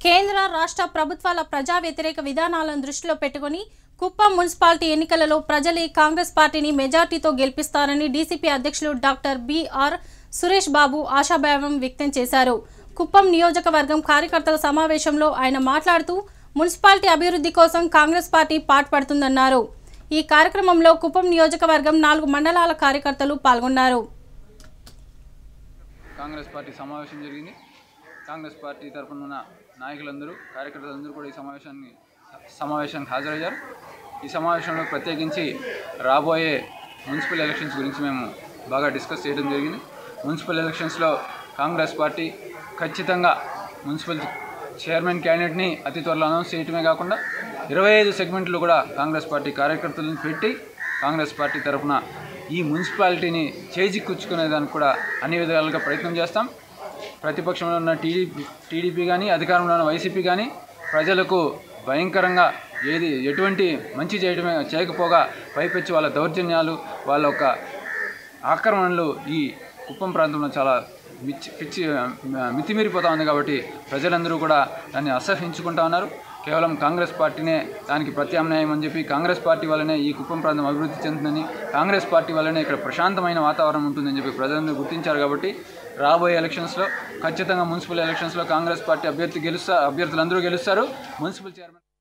కేంద్ర రాష్ట్ర ప్రభుత్వాల ప్రజా వ్యతిరేక విధానాలను దృష్టిలో పెట్టుకుని కుప్పం మున్సిపాలిటీ ఎన్నికలలో ప్రజలే కాంగ్రెస్ పార్టీని మెజార్టీతో గెలిపిస్తారని డీసీపీ అధ్యక్షులు డాక్టర్ బిఆర్ సురేష్ బాబు ఆశాభావం వ్యక్తం చేశారు కుప్పం నియోజకవర్గం కార్యకర్తల సమావేశంలో ఆయన మాట్లాడుతూ మున్సిపాలిటీ అభివృద్ధి కోసం కాంగ్రెస్ పార్టీ పాటుపడుతుందన్నారు ఈ కార్యక్రమంలో కుప్పం నియోజకవర్గం నాలుగు మండలాల కార్యకర్తలు పాల్గొన్నారు కాంగ్రెస్ పార్టీ సమావేశం జరిగింది కాంగ్రెస్ పార్టీ తరఫున ఉన్న నాయకులందరూ కార్యకర్తలందరూ కూడా ఈ సమావేశాన్ని సమావేశానికి హాజరయ్యారు ఈ సమావేశంలో ప్రత్యేకించి రాబోయే మున్సిపల్ ఎలక్షన్స్ గురించి మేము బాగా డిస్కస్ చేయడం జరిగింది మున్సిపల్ ఎలక్షన్స్లో కాంగ్రెస్ పార్టీ ఖచ్చితంగా మున్సిపల్ చైర్మన్ క్యాండిడేట్ని అతి త్వరలో అనౌన్స్ చేయడమే కాకుండా ఇరవై ఐదు సెగ్మెంట్లు కూడా కాంగ్రెస్ పార్టీ కార్యకర్తలను పెట్టి కాంగ్రెస్ పార్టీ తరఫున ఈ మున్సిపాలిటీని చేజిక్కుంచుకునే దానికి కూడా అన్ని విధాలుగా ప్రయత్నం చేస్తాం ప్రతిపక్షంలో ఉన్న టీడీపీ టీడీపీ కానీ అధికారంలో ఉన్న వైసీపీ కానీ ప్రజలకు భయంకరంగా ఏది ఎటువంటి మంచి చేయడమే చేయకపోగా పైపెచ్చి వాళ్ళ దౌర్జన్యాలు వాళ్ళ యొక్క ఆక్రమణలు ఈ కుప్పం ప్రాంతంలో చాలా మిచ్చి పిచ్చి మితిమీరిపోతూ ఉంది కాబట్టి ప్రజలందరూ కూడా దాన్ని అసహించుకుంటా ఉన్నారు కేవలం కాంగ్రెస్ పార్టీనే దానికి ప్రత్యామ్నాయం అని చెప్పి కాంగ్రెస్ పార్టీ వల్లనే ఈ కుప్పం ప్రాంతం అభివృద్ధి చెందుతుందని కాంగ్రెస్ పార్టీ వల్లనే ఇక్కడ ప్రశాంతమైన వాతావరణం ఉంటుందని చెప్పి ప్రజలందరూ గుర్తించారు కాబట్టి రాబోయే ఎలక్షన్స్లో ఖచ్చితంగా మున్సిపల్ ఎలక్షన్స్లో కాంగ్రెస్ పార్టీ అభ్యర్థి గెలుస్తారు అభ్యర్థులందరూ గెలుస్తారు మున్సిపల్ చైర్మన్